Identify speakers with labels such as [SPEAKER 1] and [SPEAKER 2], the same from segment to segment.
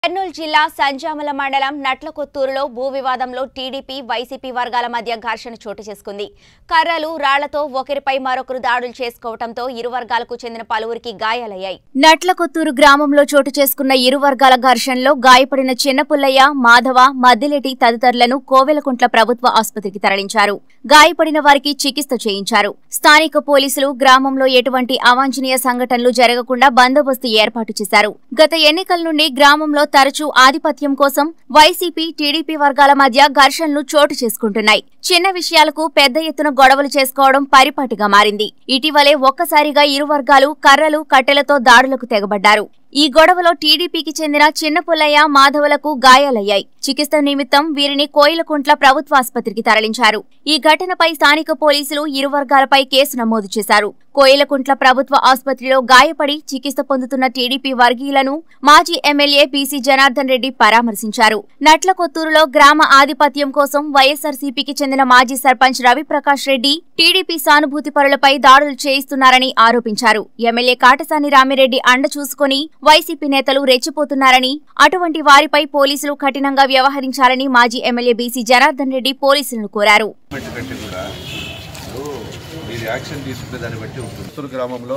[SPEAKER 1] కర్నూలు జిల్లా సంజామల మండలం నట్లకొత్తూరులో భూ వివాదంలో టీడీపీ వైసీపీ వర్గాల మధ్య ఘర్షణ చోటు చేసుకుంది కర్రలు రాళ్లతో ఒకరిపై మరొకరు దాడులు చేసుకోవడంతో ఇరు వర్గాలకు చెందిన పలువురికి గాయాలయ్యాయి నట్లకొత్తూరు గ్రామంలో చోటు చేసుకున్న ఇరు వర్గాల ఘర్షణలో గాయపడిన చిన్నపుల్లయ్య మాధవ మద్దిలెటి తదితరులను కోవెలకుంట్ల ప్రభుత్వ ఆసుపత్రికి తరలించారు గాయపడిన వారికి చికిత్స చేయించారు స్థానిక పోలీసులు గ్రామంలో ఎటువంటి అవాంఛనీయ సంఘటనలు జరగకుండా బందోబస్తు ఏర్పాటు చేశారు గత ఎన్నికల నుండి గ్రామంలో తరచూ ఆధిపత్యం కోసం వైసీపీ టీడీపీ వర్గాల మధ్య ఘర్షణలు చోటు చేసుకుంటున్నాయి చిన్న విషయాలకు పెద్ద ఎత్తున గొడవలు చేసుకోవడం పరిపాటిగా మారింది ఇటీవలే ఒక్కసారిగా ఇరు వర్గాలు కర్రలు కట్టెలతో దాడులకు తెగబడ్డారు ఈ గొడవలో టీడీపీకి చెందిన చిన్నపుల్లయ్య మాధవులకు గాయాలయ్యాయి చికిత్స నిమిత్తం వీరిని కోయిలకుంట్ల ప్రభుత్వ ఆసుపత్రికి తరలించారు ఈ ఘటనపై స్థానిక పోలీసులు ఇరు వర్గాలపై కేసు నమోదు చేశారు కోయిలకుంట్ల ప్రభుత్వ ఆసుపత్రిలో గాయపడి చికిత్స పొందుతున్న టీడీపీ వర్గీయులను మాజీ ఎమ్మెల్యే పీసీ జనార్దన్ రెడ్డి పరామర్శించారు నట్లకొత్తూరులో గ్రామ ఆధిపత్యం కోసం వైఎస్ఆర్సీపీకి చెందిన మాజీ సర్పంచ్ రవిప్రకాష్ రెడ్డి టీడీపీ సానుభూతి పరులపై దాడులు చేయిస్తున్నారని ఆరోపించారు ఎమ్మెల్యే కాటసాని రామిరెడ్డి అండ చూసుకుని వైసీపీ నేతలు రెచ్చిపోతున్నారని అటువంటి వారిపై పోలీసులు కఠినంగా వ్యవహరించాలని మాజీ ఎమ్మెల్యే బీసీ జనార్దన్ రెడ్డి పోలీసులను కోరారు
[SPEAKER 2] బట్టి కంటే కూడా ఇప్పుడు మీరు యాక్షన్ తీసుకునే దాన్ని బట్టి ఉంటుంది పుత్తూరు గ్రామంలో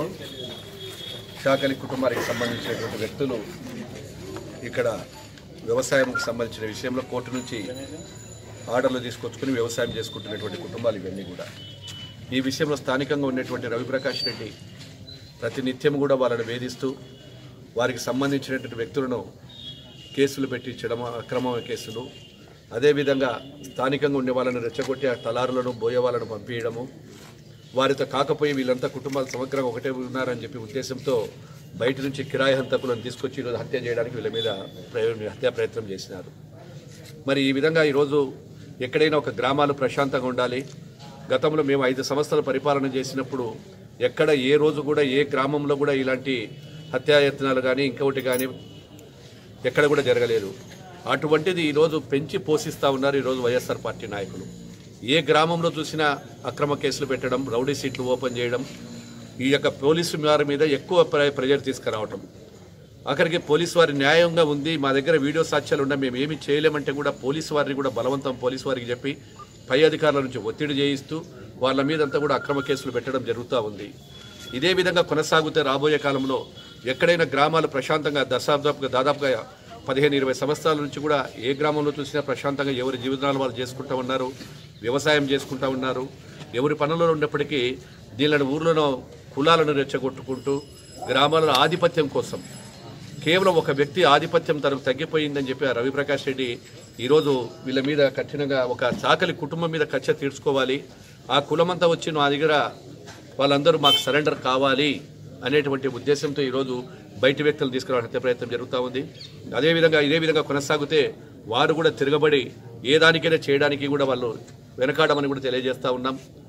[SPEAKER 2] షాకలి కుటుంబానికి సంబంధించినటువంటి వ్యక్తులు ఇక్కడ వ్యవసాయంకి సంబంధించిన విషయంలో కోర్టు నుంచి ఆర్డర్లు తీసుకొచ్చుకుని వ్యవసాయం చేసుకుంటున్నటువంటి కుటుంబాలు ఇవన్నీ కూడా ఈ విషయంలో స్థానికంగా ఉన్నటువంటి రవిప్రకాష్ రెడ్డి ప్రతినిత్యం కూడా వాళ్ళని వేధిస్తూ వారికి సంబంధించినటువంటి వ్యక్తులను కేసులు పెట్టించడం అక్రమ కేసులు అదేవిధంగా స్థానికంగా ఉండే వాళ్ళని రెచ్చగొట్టి ఆ తలారులను బోయే వాళ్ళను పంపించడము వారితో కాకపోయి వీళ్ళంతా కుటుంబాలు సమగ్రంగా ఒకటే ఉన్నారని చెప్పి ఉద్దేశంతో బయట నుంచి కిరాయి హంతకులను తీసుకొచ్చి ఈరోజు హత్య చేయడానికి వీళ్ళ మీద ప్రయోగ హత్యా ప్రయత్నం చేసినారు మరి ఈ విధంగా ఈరోజు ఎక్కడైనా ఒక గ్రామాలు ప్రశాంతంగా ఉండాలి గతంలో మేము ఐదు సంవత్సరాల పరిపాలన చేసినప్పుడు ఎక్కడ ఏ రోజు కూడా ఏ గ్రామంలో కూడా ఇలాంటి హత్యాయత్నాలు కానీ ఇంకొకటి కానీ ఎక్కడ కూడా జరగలేదు అటువంటిది ఈరోజు పెంచి పోషిస్తూ ఉన్నారు ఈరోజు వైఎస్ఆర్ పార్టీ నాయకులు ఏ గ్రామంలో చూసినా అక్రమ కేసులు పెట్టడం రౌడీ సీట్లు ఓపెన్ చేయడం ఈ యొక్క పోలీసు వారి మీద ఎక్కువ ప్ర- ప్రెజర్ తీసుకురావటం అక్కడికి పోలీసు వారి న్యాయంగా ఉంది మా దగ్గర వీడియో సాక్ష్యాలు ఉన్నాయి మేము ఏమి చేయలేమంటే కూడా పోలీసు వారిని కూడా బలవంతం పోలీసు వారికి చెప్పి పై అధికారుల నుంచి ఒత్తిడి చేయిస్తూ వాళ్ళ మీదంతా కూడా అక్రమ కేసులు పెట్టడం జరుగుతూ ఉంది ఇదే విధంగా కొనసాగితే రాబోయే కాలంలో ఎక్కడైనా గ్రామాలు ప్రశాంతంగా దశాబ్దాపుగా దాదాపుగా పదిహేను ఇరవై సంవత్సరాల నుంచి కూడా ఏ గ్రామంలో చూసినా ప్రశాంతంగా ఎవరి జీవితాలు వాళ్ళు చేసుకుంటూ ఉన్నారు వ్యవసాయం చేసుకుంటూ ఉన్నారు ఎవరి పనులలో ఉన్నప్పటికీ దీనిని ఊర్లలో కులాలను రెచ్చగొట్టుకుంటూ గ్రామాలలో ఆధిపత్యం కోసం కేవలం ఒక వ్యక్తి ఆధిపత్యం తనకు తగ్గిపోయిందని చెప్పి ఆ రవిప్రకాష్ రెడ్డి ఈరోజు వీళ్ళ మీద కఠినంగా ఒక చాకలి కుటుంబం మీద కక్ష తీర్చుకోవాలి ఆ కులమంతా వచ్చి నా దగ్గర వాళ్ళందరూ మాకు సరెండర్ కావాలి అనేటువంటి ఉద్దేశంతో ఈరోజు బయటి వ్యక్తులు తీసుకురావడానికి హత్య ప్రయత్నం జరుగుతూ ఉంది అదేవిధంగా ఇదే విధంగా కొనసాగితే వారు కూడా తిరగబడి ఏ దానికైనా చేయడానికి కూడా వాళ్ళు వెనకాడమని కూడా తెలియజేస్తూ ఉన్నాం